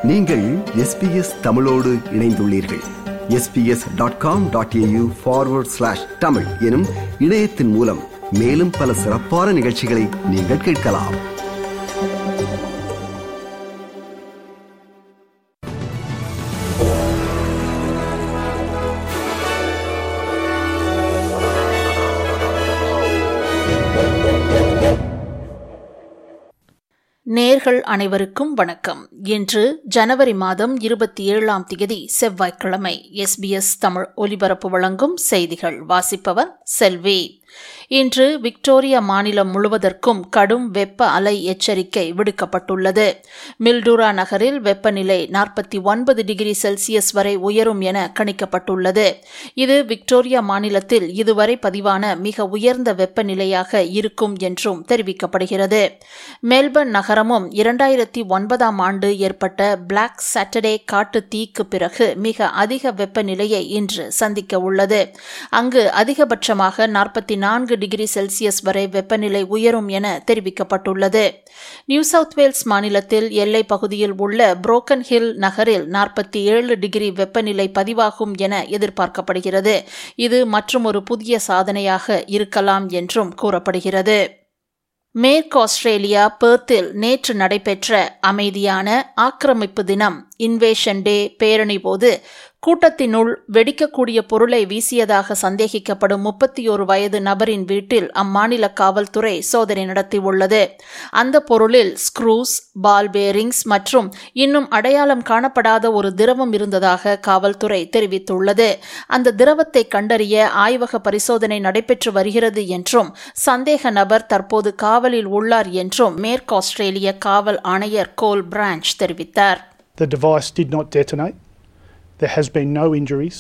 நீங்கள் எஸ்பிஎஸ் தமிழோடு இணைந்துள்ளீர்கள் SBS dot com dot AU forward slash Tamil எனும் இணையத்தின் மூலம் மேலும் பல சிறப்பான நிகழ்ச்சிகளை நீங்கள் கேட்கலாம் நேர்கள் அனைவருக்கும் வணக்கம் இன்று ஜனவரி மாதம் இருபத்தி ஏழாம் தேதி செவ்வாய்க்கிழமை எஸ்பிஎஸ் தமிழ் ஒலிபரப்பு வழங்கும் செய்திகள் வாசிப்பவர் செல்வி இன்று விக்டோரியா மாநிலம் முழுவதற்கும் கடும் வெப்ப அலை எச்சரிக்கை விடுக்கப்பட்டுள்ளது மில்டூரா நகரில் வெப்பநிலை நாற்பத்தி ஒன்பது டிகிரி செல்சியஸ் வரை உயரும் என கணிக்கப்பட்டுள்ளது இது விக்டோரியா மாநிலத்தில் இதுவரை பதிவான மிக உயர்ந்த வெப்பநிலையாக இருக்கும் என்றும் தெரிவிக்கப்படுகிறது மெல்பர்ன் நகரமும் இரண்டாயிரத்தி ஒன்பதாம் ஆண்டு ஏற்பட்ட பிளாக் சாட்டர்டே காட்டு தீக்கு பிறகு மிக அதிக வெப்பநிலையை இன்று சந்திக்க உள்ளது அங்கு அதிகபட்சமாக நாற்பத்தி நான்கு டிகிரி செல்சியஸ் வரை வெப்பநிலை உயரும் என தெரிவிக்கப்பட்டுள்ளது நியூ சவுத் வேல்ஸ் மாநிலத்தில் எல்லை பகுதியில் உள்ள புரோக்கன் ஹில் நகரில் நாற்பத்தி ஏழு டிகிரி வெப்பநிலை பதிவாகும் என எதிர்பார்க்கப்படுகிறது இது மற்றும் ஒரு புதிய சாதனையாக இருக்கலாம் என்றும் கூறப்படுகிறது மேற்கு ஆஸ்திரேலியா பெர்த்தில் நேற்று நடைபெற்ற அமைதியான ஆக்கிரமிப்பு தினம் இன்வேஷன் டே பேரணி போது கூட்டத்தினுள் வெடிக்கக்கூடிய பொருளை வீசியதாக சந்தேகிக்கப்படும் முப்பத்தி ஒரு வயது நபரின் வீட்டில் அம்மாநில காவல்துறை சோதனை நடத்தியுள்ளது அந்த பொருளில் ஸ்க்ரூஸ் பால் பேரிங்ஸ் மற்றும் இன்னும் அடையாளம் காணப்படாத ஒரு திரவம் இருந்ததாக காவல்துறை தெரிவித்துள்ளது அந்த திரவத்தை கண்டறிய ஆய்வக பரிசோதனை நடைபெற்று வருகிறது என்றும் சந்தேக நபர் தற்போது காவலில் உள்ளார் என்றும் மேற்கு ஆஸ்திரேலிய காவல் ஆணையர் கோல் பிரான்ச் தெரிவித்தார் The device did not detonate. There has been no injuries.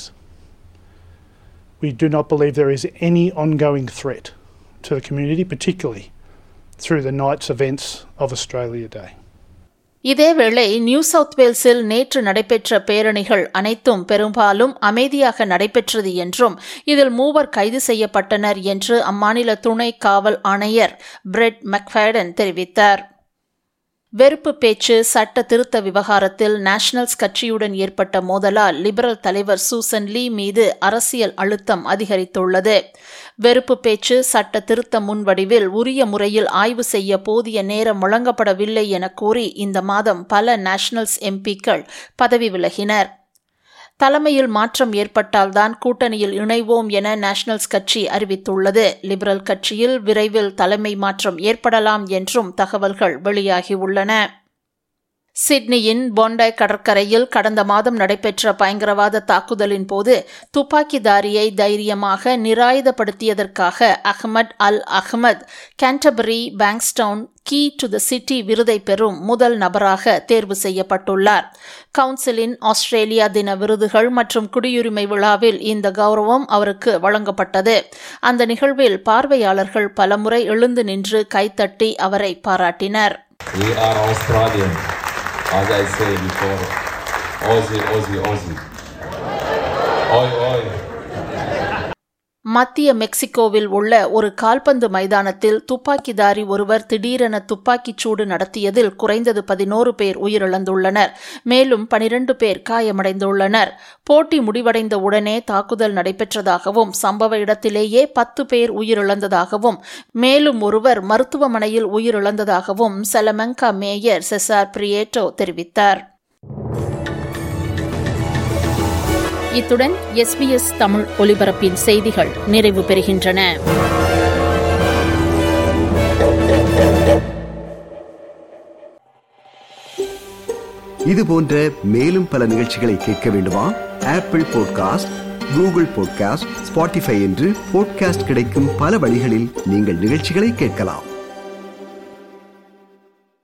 We do not believe there is any ongoing threat to the community, particularly through the night's events of Australia Day. இதேவேளை New South வேல்ஸில் நேற்று நடைபெற்ற பேரணிகள் அனைத்தும் பெரும்பாலும் அமைதியாக நடைபெற்றது என்றும் இதில் மூவர் கைது செய்யப்பட்டனர் என்று அம்மாநில துணை காவல் ஆணையர் பிரெட் மெக்ஃபேடன் தெரிவித்தார் வெறுப்பு பேச்சு சட்ட திருத்த விவகாரத்தில் நேஷனல்ஸ் கட்சியுடன் ஏற்பட்ட மோதலால் லிபரல் தலைவர் சூசன் லீ மீது அரசியல் அழுத்தம் அதிகரித்துள்ளது வெறுப்பு பேச்சு சட்ட திருத்த முன்வடிவில் உரிய முறையில் ஆய்வு செய்ய போதிய நேரம் வழங்கப்படவில்லை என கூறி இந்த மாதம் பல நேஷனல்ஸ் எம்பிக்கள் பதவி விலகினர் தலைமையில் மாற்றம் ஏற்பட்டால்தான் கூட்டணியில் இணைவோம் என நேஷனல்ஸ் கட்சி அறிவித்துள்ளது லிபரல் கட்சியில் விரைவில் தலைமை மாற்றம் ஏற்படலாம் என்றும் தகவல்கள் வெளியாகியுள்ளன சிட்னியின் பொண்டாய் கடற்கரையில் கடந்த மாதம் நடைபெற்ற பயங்கரவாத தாக்குதலின் போது துப்பாக்கிதாரியை தைரியமாக நிராயுதப்படுத்தியதற்காக Ahmed al Ahmed Canterbury Bankstown key to the city விருதை பெறும் முதல் நபராக தேர்வு செய்யப்பட்டுள்ளார் கவுன்சிலின் ஆஸ்திரேலியா தின விருதுகள் மற்றும் குடியுரிமை விழாவில் இந்த கௌரவம் அவருக்கு வழங்கப்பட்டது அந்த நிகழ்வில் பார்வையாளர்கள் பலமுறை எழுந்து நின்று கைத்தட்டி அவரை பாராட்டினர் We are Australian, as I said before. Aussie, Aussie, Aussie. Oi, oi. மத்திய மெக்சிகோவில் உள்ள ஒரு கால்பந்து மைதானத்தில் துப்பாக்கிதாரி ஒருவர் திடீரென துப்பாக்கிச் சூடு நடத்தியதில் குறைந்தது பதினோரு பேர் உயிரிழந்துள்ளனர் மேலும் பனிரண்டு பேர் காயமடைந்துள்ளனர் போட்டி முடிவடைந்த உடனே தாக்குதல் நடைபெற்றதாகவும் சம்பவ இடத்திலேயே பத்து பேர் உயிரிழந்ததாகவும் மேலும் ஒருவர் மருத்துவமனையில் உயிரிழந்ததாகவும் செலமெங்கா மேயர் செசார் பிரியேட்டோ தெரிவித்தார் இத்துடன் எஸ்பிஎஸ் தமிழ் ஒலிபரப்பின் செய்திகள் நிறைவு பெறுகின்றன இது போன்ற மேலும் பல நிகழ்ச்சிகளை கேட்க வேண்டுமா Apple podcast Google podcast Spotify என்று பாட்காஸ்ட் கிடைக்கும் பல வழிகளில் நீங்கள் நிகழ்ச்சிகளை கேட்கலாம்